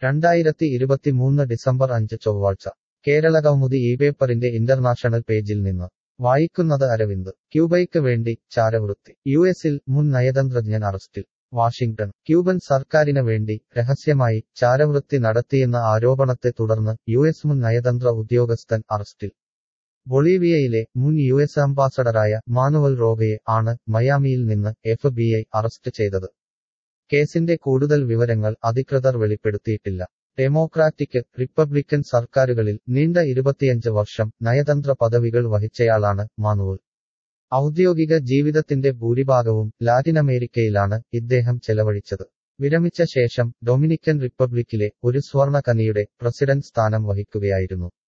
രണ്ടായിരത്തി ഇരുപത്തിമൂന്ന് ഡിസംബർ അഞ്ച് ചൊവ്വാഴ്ച കേരള കൗമുദി ഈ പേപ്പറിന്റെ ഇന്റർനാഷണൽ പേജിൽ നിന്ന് വായിക്കുന്നത് അരവിന്ദ് ക്യൂബയ്ക്ക് വേണ്ടി ചാരവൃത്തി യു എസിൽ മുൻ നയതന്ത്രജ്ഞൻ അറസ്റ്റിൽ വാഷിംഗ്ടൺ ക്യൂബൻ സർക്കാരിന് വേണ്ടി രഹസ്യമായി ചാരവൃത്തി നടത്തിയെന്ന ആരോപണത്തെ തുടർന്ന് യു എസ് മുൻ നയതന്ത്ര ഉദ്യോഗസ്ഥൻ അറസ്റ്റിൽ ബൊളീവിയയിലെ മുൻ യു എസ് അംബാസഡറായ മാനുവൽ റോഗയെ ആണ് മയാമിയിൽ നിന്ന് എഫ് ബി ഐ അറസ്റ്റ് ചെയ്തത് കേസിന്റെ കൂടുതൽ വിവരങ്ങൾ അധികൃതർ വെളിപ്പെടുത്തിയിട്ടില്ല ഡെമോക്രാറ്റിക് റിപ്പബ്ലിക്കൻ സർക്കാരുകളിൽ നീണ്ട ഇരുപത്തിയഞ്ച് വർഷം നയതന്ത്ര പദവികൾ വഹിച്ചയാളാണ് മാനുവൽ ഔദ്യോഗിക ജീവിതത്തിന്റെ ഭൂരിഭാഗവും ലാറ്റിനമേരിക്കയിലാണ് ഇദ്ദേഹം ചെലവഴിച്ചത് വിരമിച്ച ശേഷം ഡൊമിനിക്കൻ റിപ്പബ്ലിക്കിലെ ഒരു സ്വർണ്ണ കനിയുടെ പ്രസിഡന്റ് സ്ഥാനം വഹിക്കുകയായിരുന്നു